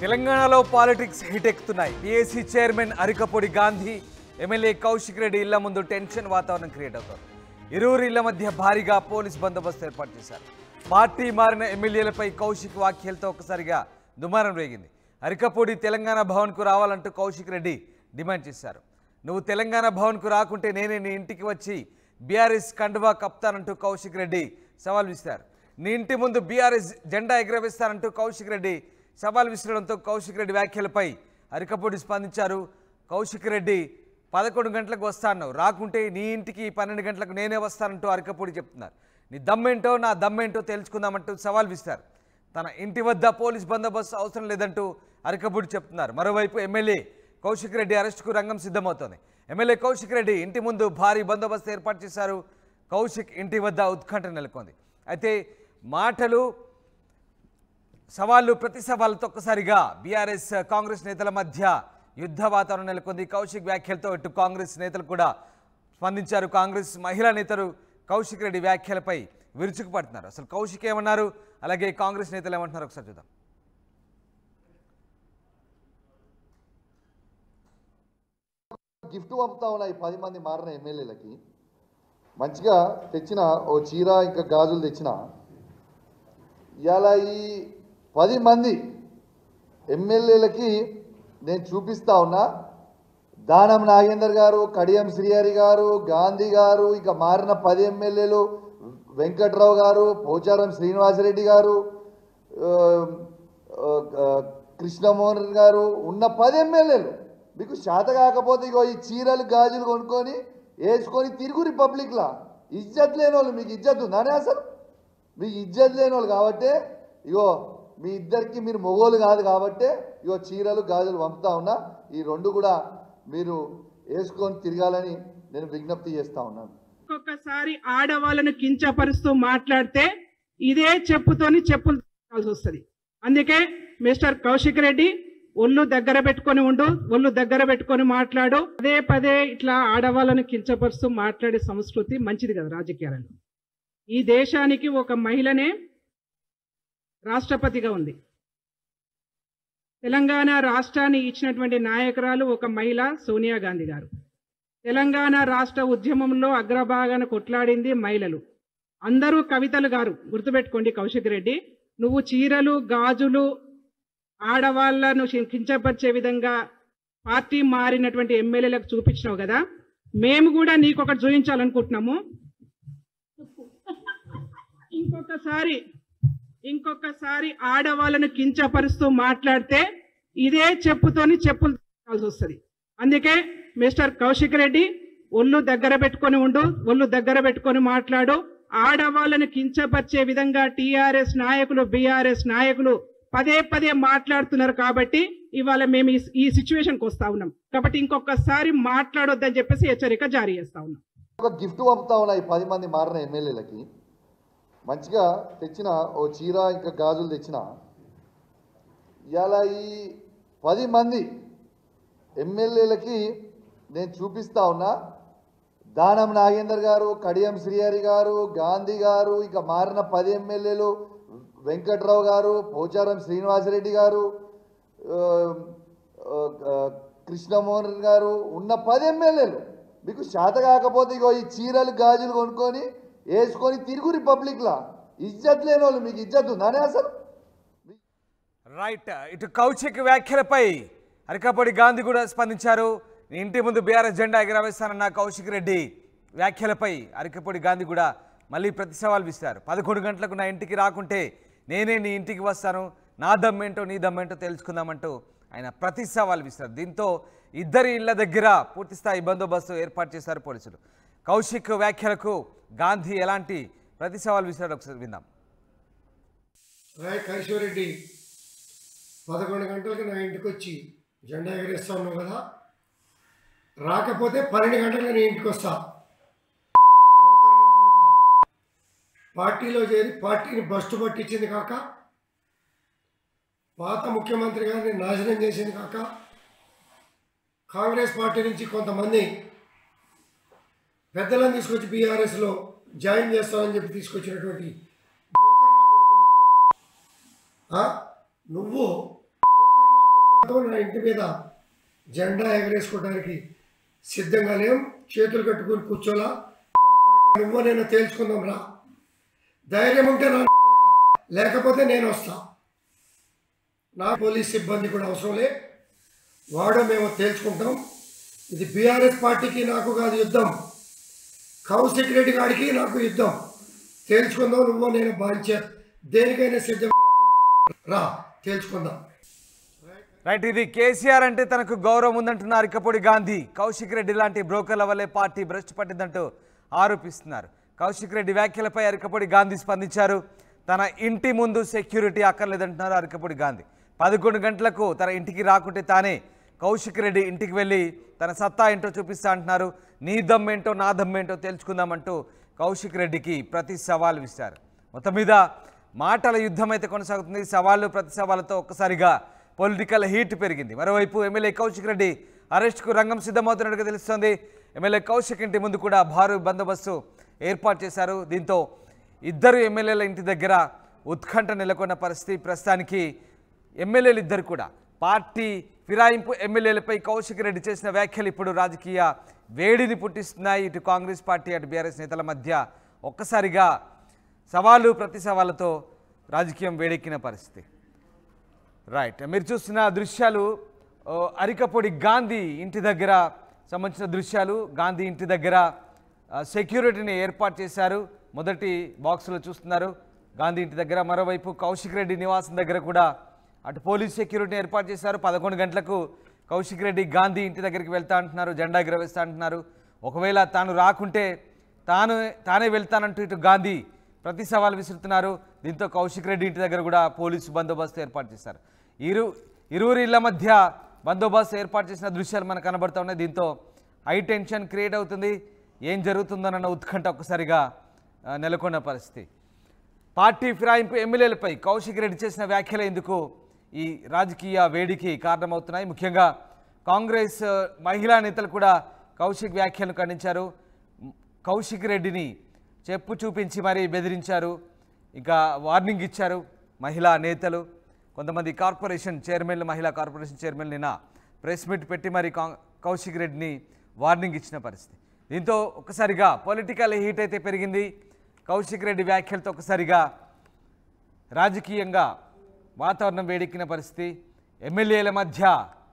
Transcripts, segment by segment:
తెలంగాణలో politics heat ఎక్కుతున్నాయి BAC chairman Arekapudi Gandhi MLA Kaushik Reddy ఇళ్ల ముందు టెన్షన్ వాతావరణం క్రియేట్ అవుతోంది ఇరువురు ఇళ్ల మధ్య భారీగా పోలీస్ బందోబస్తు ఏర్పాటు చేశారు పార్టీ మారిన ఎమ్మెల్యేలపై కౌశిక్ వ్యాఖ్యలతో ఒకసారిగా దుమారం రేగింది అరికపొడి తెలంగాణ భవన్కు రావాలంటూ కౌశిక్ రెడ్డి డిమాండ్ చేశారు నువ్వు తెలంగాణ భవన్కు రాకుంటే నేనే నీ ఇంటికి వచ్చి బీఆర్ఎస్ కండువా కప్తానంటూ కౌశిక్ రెడ్డి సవాల్ విసిరారు నీ ఇంటి ముందు బీఆర్ఎస్ జెండా ఎగురవేస్తానంటూ కౌశిక్ రెడ్డి సవాల్ విసిరడంతో కౌశిక్ రెడ్డి వ్యాఖ్యలపై అరికపొడి స్పందించారు కౌశిక్ రెడ్డి పదకొండు గంటలకు వస్తాను రాకుంటే నీ ఇంటికి పన్నెండు గంటలకు నేనే వస్తానంటూ అరికపొడి చెప్తున్నారు నీ దమ్మేంటో నా దమ్మేంటో తెలుసుకుందామంటూ సవాల్ విస్తారు తన ఇంటి వద్ద పోలీస్ బందోబస్తు అవసరం లేదంటూ అరికపొడి చెప్తున్నారు మరోవైపు ఎమ్మెల్యే కౌశిక్ రెడ్డి అరెస్టుకు రంగం సిద్ధమవుతోంది ఎమ్మెల్యే కౌశిక్ రెడ్డి ఇంటి ముందు భారీ బందోబస్తు ఏర్పాటు చేశారు కౌశిక్ ఇంటి వద్ద ఉత్కంఠ నెలకొంది అయితే మాటలు సవాళ్ళు ప్రతి సవాళ్ళతో ఒక్కసారిగా బీఆర్ఎస్ కాంగ్రెస్ నేతల మధ్య యుద్ధ వాతావరణం నెలకొంది కౌశిక్ వ్యాఖ్యలతో ఇటు కాంగ్రెస్ నేతలు కూడా స్పందించారు కాంగ్రెస్ మహిళా నేతలు కౌశిక్ రెడ్డి వ్యాఖ్యలపై విరుచుకుపడుతున్నారు అసలు కౌశిక్ ఏమన్నారు అలాగే కాంగ్రెస్ నేతలు ఏమంటున్నారు ఒకసారి చూద్దాం గిఫ్ట్ పంపుతా ఉన్నా ఈ పది మంది మారిన ఎమ్మెల్యేలకి మంచిగా తెచ్చిన ఓ చీర ఇంకా గాజులు తెచ్చిన ఇవాళ ఈ పది మంది ఎమ్మెల్యేలకి నేను చూపిస్తా ఉన్నా దానం నాగేందర్ గారు కడియం శ్రీహరి గారు గాంధీ గారు ఇక మారిన పది ఎమ్మెల్యేలు వెంకట్రావు గారు పోచారం శ్రీనివాసరెడ్డి గారు ఆ, ఆ, ఆ, కృష్ణమోహన్ గారు ఉన్న పది ఎమ్మెల్యేలు మీకు శాత కాకపోతే ఇగో ఈ చీరలు గాజులు కొనుక్కొని వేసుకొని తిరుగు రిపబ్లిక్లా ఇజ్జత్ లేని వాళ్ళు మీకు ఇజ్జత్ ఉందానే అసలు మీకు ఇజ్జత్ లేని వాళ్ళు కాబట్టే ఇగో మీ ఇద్దరికి మీరు మొగోలు కాదు కాబట్టే ఇగో చీరలు గాజులు పంపుతా ఉన్నా ఈ రెండు కూడా మీరు వేసుకొని తిరగాలని నేను విజ్ఞప్తి చేస్తా ఉన్నాను ఒక్కొక్కసారి ఆడవాళ్ళను కించపరుస్తూ మాట్లాడితే ఇదే చెప్పుతోని చెప్పులు తీయాల్సి వస్తుంది అందుకే మిస్టర్ కౌశిక్ రెడ్డి ఒళ్ళు దగ్గర పెట్టుకొని ఉండు ఒళ్ళు దగ్గర పెట్టుకొని మాట్లాడు పదే పదే ఇట్లా ఆడవాళ్ళను కించపరుస్తూ మాట్లాడే సంస్కృతి మంచిది కదా రాజకీయాలలో ఈ దేశానికి ఒక మహిళనే రాష్ట్రపతిగా ఉంది తెలంగాణ రాష్ట్రాన్ని ఇచ్చినటువంటి నాయకురాలు ఒక మహిళ సోనియా గాంధీ గారు తెలంగాణ రాష్ట్ర ఉద్యమంలో అగ్రభాగాన కొట్లాడింది మహిళలు అందరూ కవితలు గారు గుర్తుపెట్టుకోండి కౌశిక్ రెడ్డి నువ్వు చీరలు గాజులు ఆడవాళ్లను కిం- కించపరిచే విధంగా పార్టీ మారినటువంటి ఎమ్మెల్యేలకు చూపించినావు కదా మేము కూడా నీకు ఒకటి చూపించాలనుకుంటున్నాము ఇంకొకసారి ఇంకొకసారి ఆడవాళ్ళను కించపరుస్తూ మాట్లాడితే ఇదే చెప్పుతోని చెప్పులు తీయాల్సి వస్తుంది అందుకే మిస్టర్ కౌశిక్ రెడ్డి ఒళ్ళు దగ్గర పెట్టుకొని ఉండు ఒళ్ళు దగ్గర పెట్టుకొని మాట్లాడు ఆడవాళ్ళను కించపరిచే విధంగా టీఆర్ఎస్ నాయకులు బీఆర్ఎస్ నాయకులు పదే పదే మాట్లాడుతున్నారు కాబట్టి ఇవాళ మేము ఈ- ఈ సిచ్యువేషన్కి వస్తా ఉన్నాం కాబట్టి ఇంకొకసారి మాట్లాడొద్దని చెప్పేసి హెచ్చరిక జారీ చేస్తా ఉన్నాం ఒక గిఫ్ట్ పంపుతా ఉన్నా ఈ పది మంది మారిన ఎమ్మెల్యేలకి మంచిగా తెచ్చిన ఓ చీర ఇంకా గాజులు తెచ్చిన ఇవాళ ఈ పది మంది ఎమ్మెల్యేలకి నేను చూపిస్తా ఉన్నా దానం నాగేందర్ గారు కడియం శ్రీహరి గారు గాంధీ గారు ఇక మారిన పది ఎమ్మెల్యేలు వెంకట్రావు గారు పోచారం శ్రీనివాసరెడ్డి గారు ఆ, ఆ, ఆ, కృష్ణమోహన్ గారు ఉన్న పది ఎమ్మెల్యేలు మీకు శాత కాకపోతే ఇగో ఈ చీరలు గాజులు కొనుక్కొని వేసుకొని తిరుగు రిపబ్లిక్లా ఇజ్జత్ లేని వాళ్ళు మీకు ఇజ్జత్ ఉందానే అసలు రైట్ ఇటు కౌశిక్ వ్యాఖ్యలపై అరికపొడి గాంధీ కూడా స్పందించారు నీ ఇంటి ముందు బీఆర్ఎస్ జెండా ఎగరవేస్తానన్న కౌశిక్ రెడ్డి వ్యాఖ్యలపై అరికపొడి గాంధీ కూడా మళ్ళీ ప్రతి సవాల్ విస్తారు పదకొండు గంటలకు నా ఇంటికి రాకుంటే నేనే నీ ఇంటికి వస్తాను నా దమ్మేంటో నీ దమ్మేంటో తెలుసుకుందామంటూ ఆయన ప్రతి సవాల్ విస్తారు దీంతో ఇద్దరి ఇళ్ల దగ్గర పూర్తిస్థాయి బందోబస్తు ఏర్పాటు చేశారు పోలీసులు కౌశిక్ వ్యాఖ్యలకు గాంధీ ఎలాంటి ప్రతి సవాల్ విసిరాడు ఒకసారి విందాం రాయ్ కైశ్వరెడ్డి పదకొండు గంటలకు నా ఇంటికి వచ్చి జెండా ఎగరేస్తా ఉన్నావు కదా రాకపోతే పన్నెండు గంటలకు నీ ఇంటికి వస్తా బ్రోకర్ నా కొడుకా. పార్టీలో చేరి పార్టీని బస్టు పట్టించింది కాక పాత ముఖ్యమంత్రి గారిని నాశనం చేసింది కాక కాంగ్రెస్ పార్టీ నుంచి కొంతమంది పెద్దలను తీసుకొచ్చి బీఆర్ఎస్లో జాయిన్ చేస్తామని చెప్పి తీసుకొచ్చినటువంటి బ్రోకర్ నా కొడుకు నువ్వు. ఆ? నువ్వు బ్రోకర్ నా నా ఇంటి మీద జెండా ఎగరేసుకోవడానికి సిద్ధంగా లేం చేతులు కట్టుకుని కూర్చోలా నా కొడుకా నువ్వు నేను తేల్చుకుందాం రా ధైర్యం ఉంటే నా కొడుకా. లేకపోతే నేను వస్తా నా పోలీస్ సిబ్బంది కూడా అవసరం లే వాడో మేము తేల్చుకుంటాం ఇది బీఆర్ఎస్ పార్టీకి నాకు కాదు యుద్ధం కౌశిక్ రెడ్డి గారికి నాకు యుద్ధం తేల్చుకుందాం నువ్వు నేను బాంచ దేనికైనా సిద్ధం రా తేల్చుకుందాం రైట్ ఇది కేసీఆర్ అంటే తనకు గౌరవం ఉందంటున్న అరికపొడి గాంధీ కౌశిక్ రెడ్డి లాంటి బ్రోకర్ల వల్లే పార్టీ భ్రష్టు పట్టిందంటూ ఆరోపిస్తున్నారు కౌశిక్ రెడ్డి వ్యాఖ్యలపై అరికపొడి గాంధీ స్పందించారు తన ఇంటి ముందు సెక్యూరిటీ అక్కర్లేదంటున్నారు అరికపొడి గాంధీ పదకొండు గంటలకు తన ఇంటికి రాకుంటే తానే కౌశిక్ రెడ్డి ఇంటికి వెళ్ళి తన సత్తా ఏంటో చూపిస్తా అంటున్నారు నీ దమ్మేంటో నా దమ్మేంటో తెలుసుకుందామంటూ కౌశిక్ రెడ్డికి ప్రతి సవాల్ విస్తారు మొత్తం మీద మాటల యుద్ధం అయితే కొనసాగుతుంది సవాళ్ళు ప్రతి సవాళ్ళతో ఒక్కసారిగా పొలిటికల్ హీట్ పెరిగింది మరోవైపు ఎమ్మెల్యే కౌశిక్ రెడ్డి అరెస్టుకు రంగం సిద్ధమవుతున్నట్టుగా తెలుస్తోంది ఎమ్మెల్యే కౌశిక్ ఇంటి ముందు కూడా భారీ బందోబస్తు ఏర్పాటు చేశారు దీంతో ఇద్దరు ఎమ్మెల్యేల ఇంటి దగ్గర ఉత్కంఠ నెలకొన్న పరిస్థితి ప్రస్తుతానికి ఎమ్మెల్యేలు ఇద్దరు కూడా పార్టీ ఫిరాయింపు ఎమ్మెల్యేలపై కౌశిక్ రెడ్డి చేసిన వ్యాఖ్యలు ఇప్పుడు రాజకీయ వేడిని పుట్టిస్తున్నాయి ఇటు కాంగ్రెస్ పార్టీ అటు బీఆర్ఎస్ నేతల మధ్య ఒక్కసారిగా సవాలు ప్రతి సవాళ్ళతో రాజకీయం వేడెక్కిన పరిస్థితి రైట్ మీరు చూస్తున్న దృశ్యాలు ఓ, అరికపొడి గాంధీ ఇంటి దగ్గర సంబంధించిన దృశ్యాలు గాంధీ ఇంటి దగ్గర ఆ, సెక్యూరిటీని ఏర్పాటు చేశారు మొదటి బాక్సులో చూస్తున్నారు గాంధీ ఇంటి దగ్గర మరోవైపు కౌశిక్ రెడ్డి నివాసం దగ్గర కూడా అటు పోలీస్ సెక్యూరిటీని ఏర్పాటు చేశారు పదకొండు గంటలకు కౌశిక్ రెడ్డి గాంధీ ఇంటి దగ్గరికి వెళ్తా అంటున్నారు జెండా ఎగురవేస్తా అంటున్నారు ఒకవేళ తాను రాకుంటే తాను తానే వెళ్తానంటూ ఇటు గాంధీ ప్రతి సవాల్ విసురుతున్నారు దీంతో కౌశిక్ రెడ్డి ఇంటి దగ్గర కూడా పోలీసు బందోబస్తు ఏర్పాటు చేశారు ఇరు ఇరువురి ఇళ్ల మధ్య బందోబస్తు ఏర్పాటు చేసిన దృశ్యాలు మనకు కనబడుతూ ఉన్నాయి దీంతో హై టెన్షన్ క్రియేట్ అవుతుంది ఏం జరుగుతుందన్న ఉత్కంఠ ఒక్కసారిగా ఆ, నెలకొన్న పరిస్థితి పార్టీ ఫిరాయింపు ఎమ్మెల్యేలపై కౌశిక్ రెడ్డి చేసిన వ్యాఖ్యలు ఎందుకు ఈ రాజకీయ వేడికి కారణమవుతున్నాయి ముఖ్యంగా కాంగ్రెస్ ఆ, మహిళా నేతలు కూడా కౌశిక్ వ్యాఖ్యలను ఖండించారు మ్, కౌశిక్ రెడ్డిని చెప్పు చూపించి మరీ బెదిరించారు ఇంకా వార్నింగ్ ఇచ్చారు మహిళా నేతలు కొంతమంది కార్పొరేషన్ చైర్మన్లు మహిళా కార్పొరేషన్ చైర్మన్ నిన్న ప్రెస్ మీట్ పెట్టి మరి కా- కౌశిక్ రెడ్డిని వార్నింగ్ ఇచ్చిన పరిస్థితి దీంతో ఒక్కసారిగా పొలిటికల్ హీట్ అయితే పెరిగింది కౌశిక్ రెడ్డి వ్యాఖ్యలతో ఒకసారిగా రాజకీయంగా వాతావరణం వేడెక్కిన పరిస్థితి ఎమ్మెల్యేల మధ్య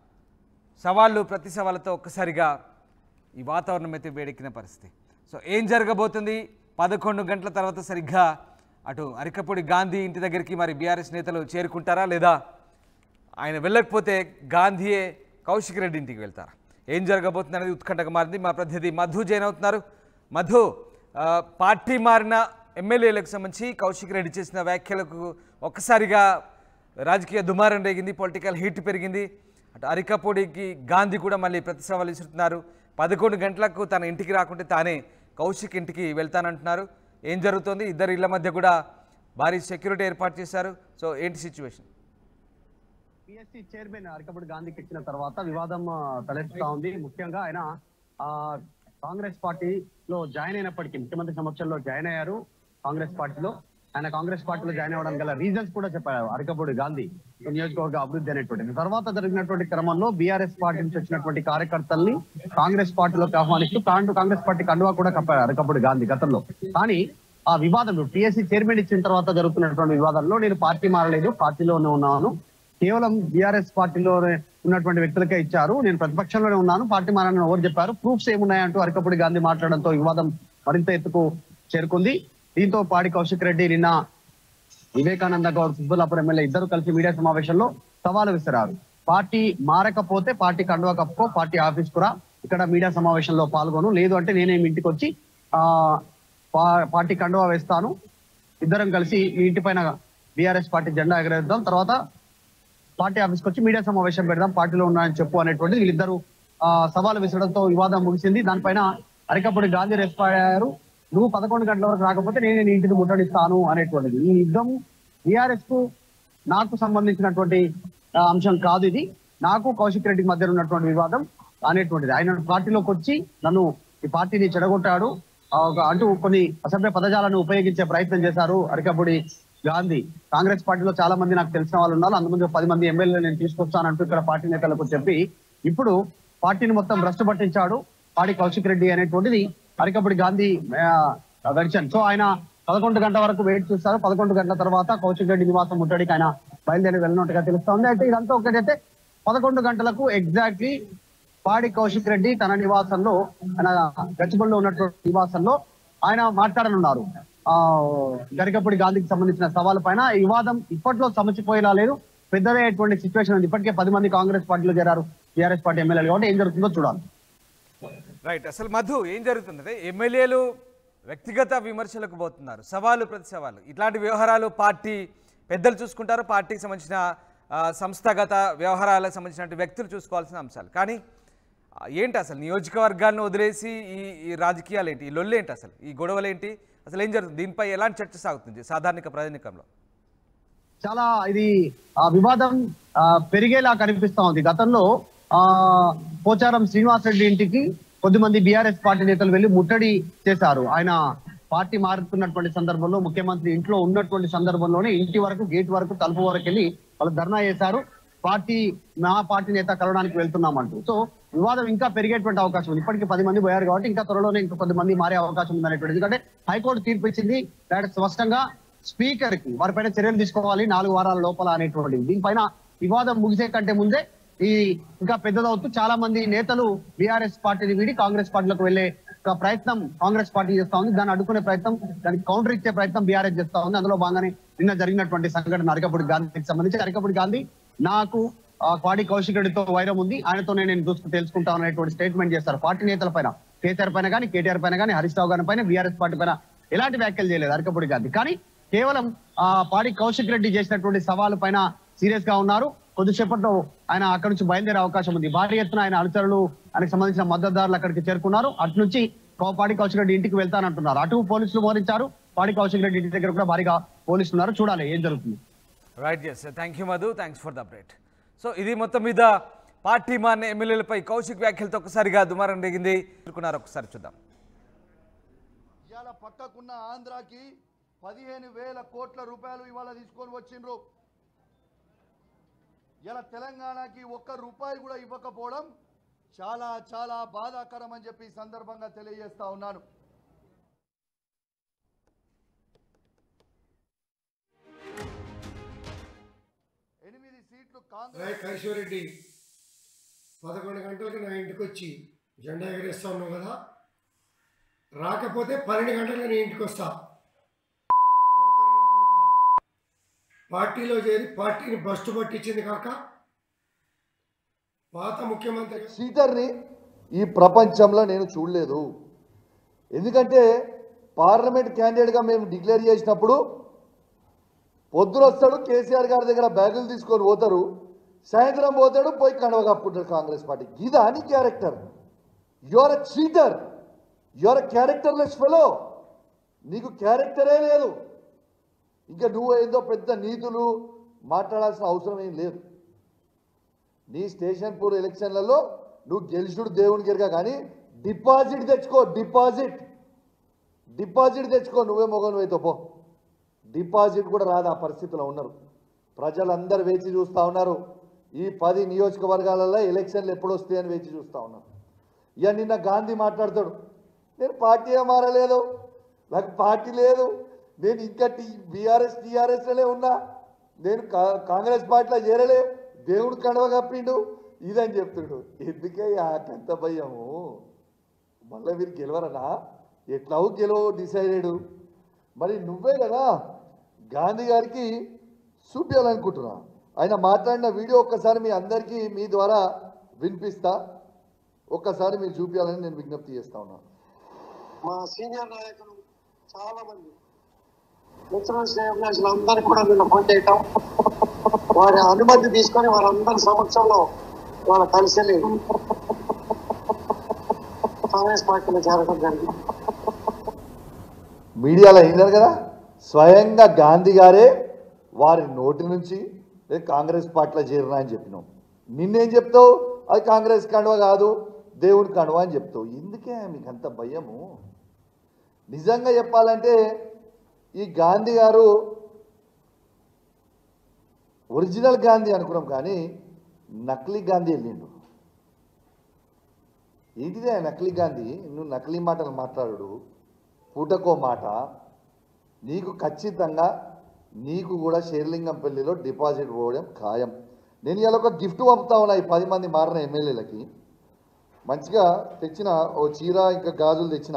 సవాళ్ళు ప్రతి సవాళ్ళతో ఒక్కసారిగా ఈ వాతావరణం అయితే వేడెక్కిన పరిస్థితి సో ఏం జరగబోతుంది పదకొండు గంటల తర్వాత సరిగ్గా అటు అరికపొడి గాంధీ ఇంటి దగ్గరికి మరి బీఆర్ఎస్ నేతలు చేరుకుంటారా లేదా ఆయన వెళ్ళకపోతే గాంధీయే కౌశిక్ రెడ్డి ఇంటికి వెళ్తారా ఏం జరగబోతుంది అనేది ఉత్కంఠగా మారింది మా ప్రతినిధి మధు జైన్ అవుతున్నారు మధు ఆ, పార్టీ మారిన ఎమ్మెల్యేలకు సంబంధించి కౌశిక్ రెడ్డి చేసిన వ్యాఖ్యలకు ఒక్కసారిగా రాజకీయ దుమారం రేగింది పొలిటికల్ హీట్ పెరిగింది అటు అరికపొడికి గాంధీ కూడా మళ్ళీ ప్రతి సవాలు విసురుతున్నారు పదకొండు గంటలకు తన ఇంటికి రాకుంటే తానే కౌశిక్ ఇంటికి వెళ్తానంటున్నారు ఏం జరుగుతోంది ఇద్దరు ఇళ్ల మధ్య కూడా భారీ సెక్యూరిటీ ఏర్పాటు చేశారు సో ఏంటి సిచ్యువేషన్ పిఎస్సి చైర్మన్ అరకపూడి గాంధీకి ఇచ్చిన తర్వాత వివాదం ఆ, తలెత్తుతా ఉంది ముఖ్యంగా ఆయన ఆ, కాంగ్రెస్ పార్టీలో జాయిన్ అయినప్పటికీ ముఖ్యమంత్రి సమక్షంలో జాయిన్ అయ్యారు కాంగ్రెస్ పార్టీలో ఆయన కాంగ్రెస్ పార్టీలో జాయిన్ అవ్వడం గల రీజన్స్ కూడా చెప్పారు అరకపూడి గాంధీ నియోజకవర్గ అభివృద్ధి అనేటువంటి తర్వాత జరిగినటువంటి క్రమంలో బీఆర్ఎస్ పార్టీ నుంచి వచ్చినటువంటి కార్యకర్తల్ని కాంగ్రెస్ పార్టీలోకి ఆహ్వానిస్తూ కాంగ్రెస్ కాంగ్రెస్ పార్టీ కండువా కూడా కప్పారు అరకపూడి గాంధీ గతంలో కానీ ఆ వివాదంలో టీఎస్సీ చైర్మన్ ఇచ్చిన తర్వాత జరుగుతున్నటువంటి వివాదంలో నేను పార్టీ మారలేదు పార్టీలోనే ఉన్నాను కేవలం బీఆర్ఎస్ పార్టీలో ఉన్నటువంటి వ్యక్తులకే ఇచ్చారు నేను ప్రతిపక్షంలోనే ఉన్నాను పార్టీ మారని ఎవరు చెప్పారు ప్రూఫ్స్ ఏమున్నాయంటూ అరకపూడి గాంధీ మాట్లాడడంతో వివాదం మరింత ఎత్తుకు చేరుకుంది దీంతో పాడి కౌశిక్ రెడ్డి నిన్న వివేకానంద గౌడ్ సుబ్బులాపురం ఎమ్మెల్యే ఇద్దరు కలిసి మీడియా సమావేశంలో సవాలు విసిరారు పార్టీ మారకపోతే పార్టీ కండువా కప్పుకో పార్టీ ఆఫీస్ కూడా ఇక్కడ మీడియా సమావేశంలో పాల్గొను లేదు అంటే నేనే మీ ఇంటికి వచ్చి ఆ పా- పార్టీ కండువా వేస్తాను ఇద్దరం కలిసి మీ ఇంటి పైన బీఆర్ఎస్ పార్టీ జెండా ఎగరేద్దాం తర్వాత పార్టీ ఆఫీస్కి వచ్చి మీడియా సమావేశం పెడదాం పార్టీలో ఉన్నాయని చెప్పు అనేటువంటిది వీళ్ళిద్దరు ఆ, సవాలు విసరడంతో వివాదం ముగిసింది దానిపైన అరికపూడి గాంధీ రెస్పాండ్ అయ్యారు నువ్వు పదకొండు గంటల వరకు రాకపోతే నేను నీ ఇంటిని ముట్టడిస్తాను అనేటువంటిది ఈ యుద్ధం బీఆర్ఎస్ కు నాకు సంబంధించినటువంటి ఆ, అంశం కాదు ఇది నాకు కౌశిక్ రెడ్డికి మధ్య ఉన్నటువంటి వివాదం అనేటువంటిది ఆయన పార్టీలోకి వచ్చి నన్ను ఈ పార్టీని చెడగొట్టాడు ఆ, ఒక అంటూ కొన్ని అసభ్య పదజాలను ఉపయోగించే ప్రయత్నం చేశారు అరికపూడి గాంధీ కాంగ్రెస్ పార్టీలో చాలా మంది నాకు తెలిసిన వాళ్ళు ఉన్నారు అందుమంది ఒక పది మంది ఎమ్మెల్యేలు నేను తీసుకొస్తానంటూ ఇక్కడ పార్టీ నేతలకు చెప్పి ఇప్పుడు పార్టీని మొత్తం భ్రష్టు పట్టించాడు పాడి కౌశిక్ రెడ్డి అనేటువంటిది అరికపడి గాంధీ వెర్షన్ సో ఆయన పదకొండు గంటల వరకు వెయిట్ చూస్తారు పదకొండు గంటల తర్వాత కౌశిక్ రెడ్డి నివాసం ముట్టడికి ఆయన బయలుదేరి వెళ్ళినట్టుగా తెలుస్తోంది అయితే ఇదంతా ఒకటైతే పదకొండు గంటలకు ఎగ్జాక్ట్లీ పాడి కౌశిక్ రెడ్డి తన నివాసంలో ఆయన గచ్చిబడిలో ఉన్నటువంటి నివాసంలో ఆయన మాట్లాడనున్నారు ఆ గరికపూడి గాంధీకి సంబంధించిన సవాల్ పైన ఈ వివాదం ఇప్పట్లో సమచిపోయేలా లేదు పెద్దదైనటువంటి సిచ్యువేషన్ ఉంది ఇప్పటికే పది మంది కాంగ్రెస్ పార్టీలో చేరారు టీఆర్ఎస్ పార్టీ ఎమ్మెల్యేలు కాబట్టి ఏం జరుగుతుందో చూడాలి రైట్ అసలు మధు ఏం జరుగుతుందంటే ఎమ్మెల్యేలు వ్యక్తిగత విమర్శలకు పోతున్నారు సవాలు ప్రతి సవాలు ఇట్లాంటి వ్యవహారాలు పార్టీ పెద్దలు చూసుకుంటారు పార్టీకి సంబంధించిన ఆ, సంస్థాగత వ్యవహారాలకు సంబంధించిన వ్యక్తులు చూసుకోవాల్సిన అంశాలు కానీ ఆ, ఏంటి అసలు నియోజకవర్గాలను వదిలేసి ఈ ఈ రాజకీయాలు ఏంటి ఈ లొల్లు ఏంటి అసలు ఈ గొడవలు ఏంటి అసలు ఏం జరుగుతుంది దీనిపై ఎలాంటి చర్చ సాగుతుంది సాధారణ ప్రజానికంలో చాలా ఇది ఆ వివాదం ఆ, పెరిగేలా కనిపిస్తా ఉంది గతంలో ఆ పోచారం శ్రీనివాస్ రెడ్డి ఇంటికి కొద్దిమంది బీఆర్ఎస్ పార్టీ నేతలు వెళ్లి ముట్టడి చేశారు ఆయన పార్టీ మారుతున్నటువంటి సందర్భంలో ముఖ్యమంత్రి ఇంట్లో ఉన్నటువంటి సందర్భంలోనే ఇంటి వరకు గేట్ వరకు తలుపు వరకు వెళ్ళి వాళ్ళు ధర్నా చేశారు పార్టీ మా పార్టీ నేత కలవడానికి వెళ్తున్నామంటూ సో వివాదం ఇంకా పెరిగేటువంటి అవకాశం ఉంది ఇప్పటికి పది మంది పోయారు కాబట్టి ఇంకా త్వరలోనే ఇంకా కొద్ది మంది మారే అవకాశం ఉంది అనేటువంటి ఎందుకంటే హైకోర్టు తీర్పు ఇచ్చింది డైరెక్ట్ స్పష్టంగా స్పీకర్ కి వారిపైన చర్యలు తీసుకోవాలి నాలుగు వారాల లోపల అనేటువంటి దీనిపైన వివాదం ముగిసే కంటే ముందే ఈ ఇంకా పెద్దదవుతూ చాలా మంది నేతలు బీఆర్ఎస్ పార్టీని వీడి కాంగ్రెస్ పార్టీలోకి వెళ్లే ఒక ప్రయత్నం కాంగ్రెస్ పార్టీ చేస్తా ఉంది దాన్ని అడ్డుకునే ప్రయత్నం దానికి కౌంటర్ ఇచ్చే ప్రయత్నం బీఆర్ఎస్ చేస్తా ఉంది అందులో భాగంగానే నిన్న జరిగినటువంటి సంఘటన అరకపూడి గాంధీకి సంబంధించి అరకపూడి గాంధీ నాకు ఆ, పాడి కౌశిక్ రెడ్డితో వైరం ఉంది ఆయనతోనే నేను చూసుకు తెలుసుకుంటాను అనేటువంటి స్టేట్మెంట్ చేస్తారు పార్టీ నేతల పైన కేసీఆర్ పైన కానీ కేటీఆర్ పైన కానీ హరీష్ రావు గారి పైన బీఆర్ఎస్ పార్టీ పైన ఎలాంటి వ్యాఖ్యలు చేయలేదు అరకపూడి గాంధీ కానీ కేవలం ఆ పాడి కౌశిక్ రెడ్డి చేసినటువంటి సవాలు పైన సీరియస్ గా ఉన్నారు కొద్దిసేపట్లో ఆయన అక్కడి నుంచి బయలుదేరే అవకాశం ఉంది భారీ ఎత్తున ఆయన అనుచరులు ఆయనకు సంబంధించిన మద్దతుదారులు అక్కడికి చేరుకున్నారు అటు నుంచి కౌ- పాడి కౌశిక్ రెడ్డి ఇంటికి వెళ్తానంటున్నారు అటు పోలీసులు మోహరించారు పాడి కౌశిక్ రెడ్డి ఇంటి దగ్గర కూడా భారీగా పోలీసులు ఉన్నారు చూడాలి ఏం జరుగుతుంది right yes thank you Madhu thanks for the update so ఇది మొత్తం మీద పార్టీ మారిన ఎమ్మెల్యేలపై కౌశిక్ వ్యాఖ్యలతో ఒకసారిగా దుమారం దిగింది అనుకున్నారు ఒకసారి చూద్దాం ఇవాళ పక్కకున్న ఆంధ్రాకి పదిహేను వేల కోట్ల రూపాయలు ఇవాళ తీసుకొని వచ్చిండ్రు ఇలా తెలంగాణకి ఒక్క రూపాయి కూడా ఇవ్వకపోవడం చాలా చాలా బాధాకరం అని చెప్పి ఈ సందర్భంగా తెలియజేస్తా ఉన్నాను ఎనిమిది సీట్లు కాంగ్రెస్ రాయ్ కైశ్వరెడ్డి పదకొండు గంటలకు నా ఇంటికి వచ్చి జెండా ఎగరేస్తా ఉన్నావు కదా రాకపోతే పన్నెండు గంటలకు నీ ఇంటికి వస్తా బ్రోకర్ నా కొడుకా. పార్టీలో చేరి పార్టీని బస్టు పట్టించింది కాక పాత ముఖ్యమంత్రి చీటర్ని ఈ ప్రపంచంలో నేను చూడలేదు ఎందుకంటే పార్లమెంట్ క్యాండిడేట్గా మేము డిక్లేర్ చేసినప్పుడు పొద్దున వస్తాడు కేసీఆర్ గారి దగ్గర బ్యాగులు తీసుకొని పోతారు సాయంత్రం పోతాడు పోయి కండవ కప్పుకుంటాడు కాంగ్రెస్ పార్టీ ఇదా నీ character your a cheater your a characterless fellow నీకు క్యారెక్టరే లేదు ఇంకా నువ్వు ఏదో పెద్ద నీతులు మాట్లాడాల్సిన అవసరం ఏం లేదు నీ స్టేషన్ పూర్ ఎలక్షన్లలో నువ్వు గెలుచుడు దేవునికి ఎరగా కానీ డిపాజిట్ తెచ్చుకో డిపాజిట్ డిపాజిట్ తెచ్చుకో నువ్వే మొగను అయితే పో డిపాజిట్ కూడా రాదు ఆ పరిస్థితిలో ఉన్నారు ప్రజలందరూ వేచి చూస్తూ ఉన్నారు ఈ పది నియోజకవర్గాలలో ఎలక్షన్లు ఎప్పుడు వస్తాయని వేచి చూస్తూ ఉన్నారు ఇక నిన్న గాంధీ మాట్లాడతాడు నేను పార్టీ మారలేదు నాకు పార్టీ లేదు నేను ఇంకా టీ బీఆర్ఎస్ టీఆర్ఎస్లోనే ఉన్నా నేను కా- కాంగ్రెస్ పార్టీలో చేరలే దేవుడు కడవ కప్పిండు ఇదని చెప్తుండు ఎందుకే ఆకంత భయము మళ్ళీ మీరు గెలవరనా ఎట్లావు గెలవ డిసైడెడ్ మరి నువ్వే కదా గాంధీ గారికి చూపించాలనుకుంటున్నా ఆయన మాట్లాడిన వీడియో ఒక్కసారి మీ అందరికీ మీ ద్వారా వినిపిస్తా ఒక్కసారి మీరు చూపించాలని నేను విజ్ఞప్తి చేస్తా ఉన్నా మా సీనియర్ నాయకులు చాలా మంది ఇన్సూరెన్స్ శ్రేయోభిలాషులు అందరికీ కూడా నిన్న ఫోన్ చేయటం వారి అనుమతి తీసుకొని వారందరి సమక్షంలో వాళ్ళ కలిసి వెళ్ళి కాంగ్రెస్ పార్టీలో చేరడం జరిగింది మీడియాలో అయినారు కదా స్వయంగా గాంధీ గారే వారి నోటి నుంచి "ఏ కాంగ్రెస్ పార్టీలో చేరినా అని చెప్పినాం నిన్నేం చెప్తావు అది కాంగ్రెస్ కండువ కాదు దేవుడి కండువ అని చెప్తావు ఎందుకే మీకు అంత భయము నిజంగా చెప్పాలంటే ఈ గాంధీ గారు ఒరిజినల్ గాంధీ అనుకున్నాం కానీ నకిలీ గాంధీ వెళ్ళిండు ఏంటిదే నకిలీ గాంధీ నువ్వు నకిలీ మాటలు మాట్లాడు పూటకో మాట నీకు ఖచ్చితంగా నీకు కూడా షేర్లింగంపల్లిలో డిపాజిట్ పోవడం ఖాయం నేను ఇలా ఒక గిఫ్ట్ పంపుతా ఉన్నా ఈ పది మంది మారిన ఎమ్మెల్యేలకి మంచిగా తెచ్చిన ఓ చీర ఇంకా గాజులు తెచ్చిన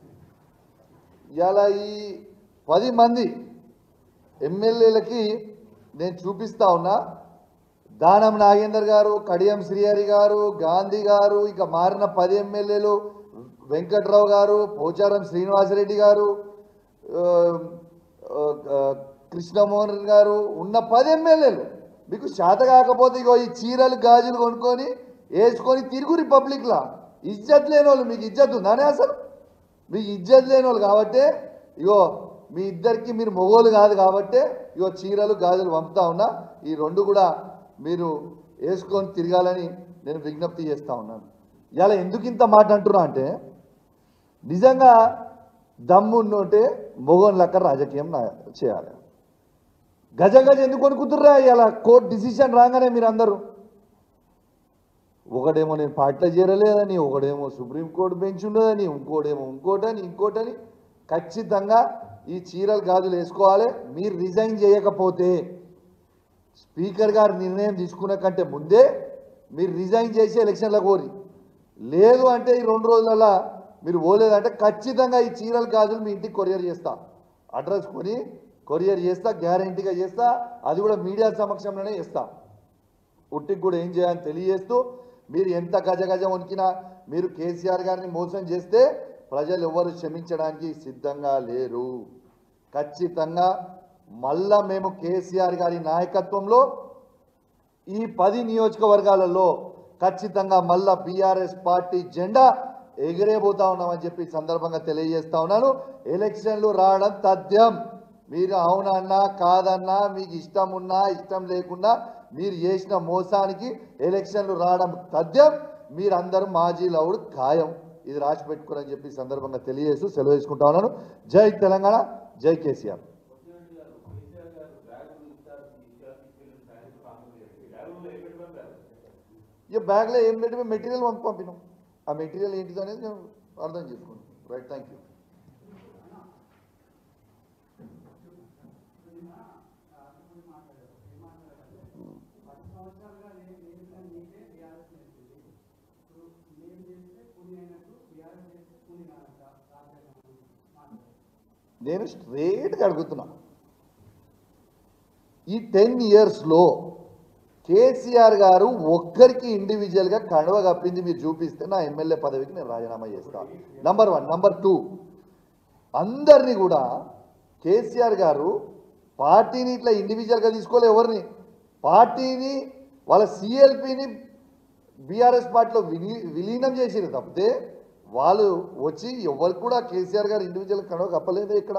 ఇలా ఈ పది మంది ఎమ్మెల్యేలకి నేను చూపిస్తా ఉన్నా దానం నాగేందర్ గారు కడియం శ్రీహరి గారు గాంధీ గారు ఇక మారిన పది ఎమ్మెల్యేలు వెంకట్రావు గారు పోచారం శ్రీనివాసరెడ్డి గారు ఆ, ఆ, ఆ, కృష్ణమోహన్ గారు ఉన్న పది ఎమ్మెల్యేలు మీకు శాత కాకపోతే ఇగో ఈ చీరలు గాజులు కొనుక్కొని వేసుకొని తిరుగు రిపబ్లిక్లా ఇజ్జత్ లేని వాళ్ళు మీకు ఇజ్జత్ ఉందానే అసలు మీకు ఇజ్జత్ లేని వాళ్ళు కాబట్టే ఇగో మీ ఇద్దరికి మీరు మొగోలు కాదు కాబట్టే ఇగో చీరలు గాజులు పంపుతా ఉన్నా ఈ రెండు కూడా మీరు వేసుకొని తిరగాలని నేను విజ్ఞప్తి చేస్తా ఉన్నాను ఇలా ఎందుకు ఇంత మాట అంటున్నా అంటే నిజంగా దమ్మున్నోటే మొగోన్ లెక్క రాజకీయం నా- చేయాలి గజ గజ ఎందుకు కొనుక్కుతుర్రా ఇలా కోర్టు డిసిషన్ రాగానే మీరు అందరూ ఒకడేమో నేను పార్టీలో చేరలేదని ఒకడేమో సుప్రీంకోర్టు బెంచ్ ఉన్నదని ఇంకోటేమో ఇంకోటని ఇంకోటని ఖచ్చితంగా ఈ చీరలు గాజులు వేసుకోవాలి మీరు రిజైన్ చేయకపోతే స్పీకర్ గారు నిర్ణయం తీసుకున్న కంటే ముందే మీరు రిజైన్ చేసి ఎలక్షన్లో కోరి లేదు అంటే ఈ రెండు రోజులలో మీరు పోలేదంటే ఖచ్చితంగా ఈ చీరలు గాజులు మీ ఇంటికి కొరియర్ చేస్తా అడ్రస్ కొని కొరియర్ చేస్తా గ్యారంటీగా చేస్తా అది కూడా మీడియా సమక్షంలోనే చేస్తా ఉట్టికి కూడా ఏం చేయాలని తెలియజేస్తూ మీరు ఎంత గజ గజ వణికినా మీరు కేసీఆర్ గారిని మోసం చేస్తే ప్రజలు ఎవరు క్షమించడానికి సిద్ధంగా లేరు ఖచ్చితంగా మళ్ళా మేము కేసీఆర్ గారి నాయకత్వంలో ఈ పది నియోజకవర్గాలలో ఖచ్చితంగా మళ్ళా బీఆర్ఎస్ పార్టీ జెండా ఎగిరేపోతా ఉన్నామని చెప్పి ఈ సందర్భంగా తెలియజేస్తా ఉన్నాను ఎలక్షన్లు రావడం తథ్యం మీరు అవునన్నా కాదన్నా మీకు ఇష్టం ఉన్నా ఇష్టం లేకున్నా మీరు చేసిన మోసానికి ఎలక్షన్లు రావడం తథ్యం మీరందరూ మాజీ లవుడు ఖాయం ఇది రాసి పెట్టుకోరని చెప్పి ఈ సందర్భంగా తెలియజేస్తూ సెలవు తీసుకుంటా ఉన్నాను జై తెలంగాణ జై కేసీఆర్ ఇక బ్యాగ్లో ఏం పెట్టి మెటీరియల్ పంపి పంపినాం ఆ మెటీరియల్ ఏంటిది అనేది నేను అర్థం చేసుకున్నాను రైట్ థ్యాంక్ యూ నేను స్ట్రేట్గా అడుగుతున్నా ఈ టెన్ ఇయర్స్లో కేసీఆర్ గారు ఒక్కరికి ఇండివిజువల్గా కడవ కప్పింది మీరు చూపిస్తే నా ఎమ్మెల్యే పదవికి నేను రాజీనామా చేస్తాను నంబర్ వన్ నంబర్ టూ అందరినీ కూడా కేసీఆర్ గారు పార్టీని ఇట్లా ఇండివిజువల్గా తీసుకోలే ఎవరిని పార్టీని వాళ్ళ సిఎల్పిని బీఆర్ఎస్ పార్టీలో విలీ విలీనం చేసిరు తప్పితే వాళ్ళు వచ్చి ఎవరికి కూడా కేసీఆర్ గారు ఇండివిజువల్ కడవ కప్పలేదు ఇక్కడ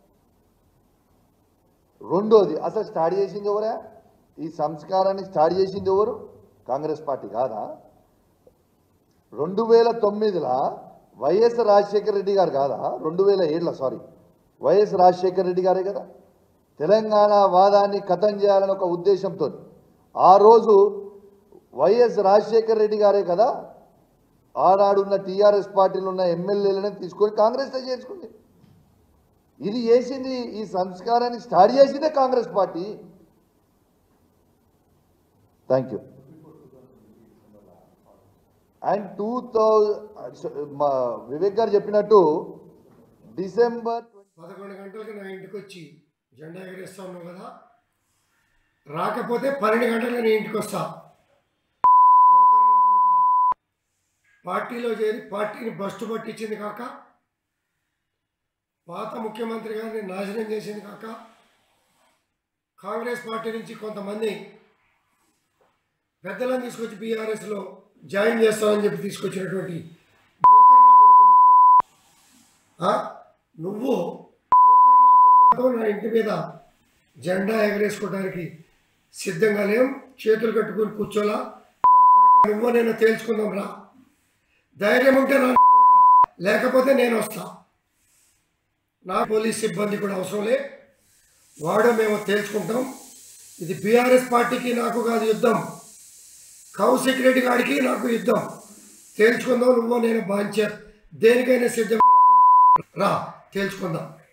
రెండోది అసలు స్టార్ట్ చేసింది ఎవరా ఈ సంస్కారాన్ని స్టార్ట్ చేసింది ఎవరు కాంగ్రెస్ పార్టీ కాదా రెండు వేల తొమ్మిదిలో వైఎస్ రాజశేఖర రెడ్డి గారు కాదా రెండు వేల ఏడులో సారీ వైఎస్ రాజశేఖర రెడ్డి గారే కదా తెలంగాణ వాదాన్ని ఖతం చేయాలని ఒక ఉద్దేశంతో ఆ రోజు వైఎస్ రాజశేఖర రెడ్డి గారే కదా ఆనాడున్న టీఆర్ఎస్ పార్టీలో ఉన్న ఎమ్మెల్యేలను తీసుకొని కాంగ్రెస్లో చేర్చుకుంది ఇది చేసింది ఈ సంస్కారాన్ని స్టార్ట్ చేసిందే Congress party thank you and two thousand మా వివేక్ గారు చెప్పినట్టు డిసెంబర్ పదకొండు గంటలకు నా ఇంటికి వచ్చి జెండా ఎగరేస్తా ఉన్నావు కదా రాకపోతే పన్నెండు గంటలకు నేను ఇంటికి వస్తా బ్రోకర్ నా కొడుకా. పార్టీలో చేరి పార్టీని బస్టు పట్టించింది కాక పాత ముఖ్యమంత్రి గారిని నాశనం చేసింది కాక కాంగ్రెస్ పార్టీ నుంచి కొంతమంది పెద్దలను తీసుకొచ్చి బీఆర్ఎస్లో జాయిన్ చేస్తామని చెప్పి తీసుకొచ్చినటువంటి బ్రోకర్ నా కొడుకు నువ్వు. ఆ? నువ్వు బ్రోకర్ నా కొడుకులతో నా ఇంటి మీద జెండా ఎగరేసుకోవడానికి సిద్ధంగా లేం చేతులు కట్టుకుని కూర్చోలా నా కొడుకు నువ్వు నేను తేల్చుకుందాం రా ధైర్యం ఉంటే నా కొడుకా. లేకపోతే నేను వస్తా నా పోలీస్ సిబ్బంది కూడా అవసరం లే వాడో మేము తేల్చుకుంటాం ఇది బీఆర్ఎస్ పార్టీకి నాకు కాదు యుద్ధం కౌశిక్ రెడ్డి గారికి నాకు యుద్ధం తేల్చుకుందాం నువ్వు నేను బాంచర్ దేనికైనా సిద్ధం రా తేల్చుకుందాం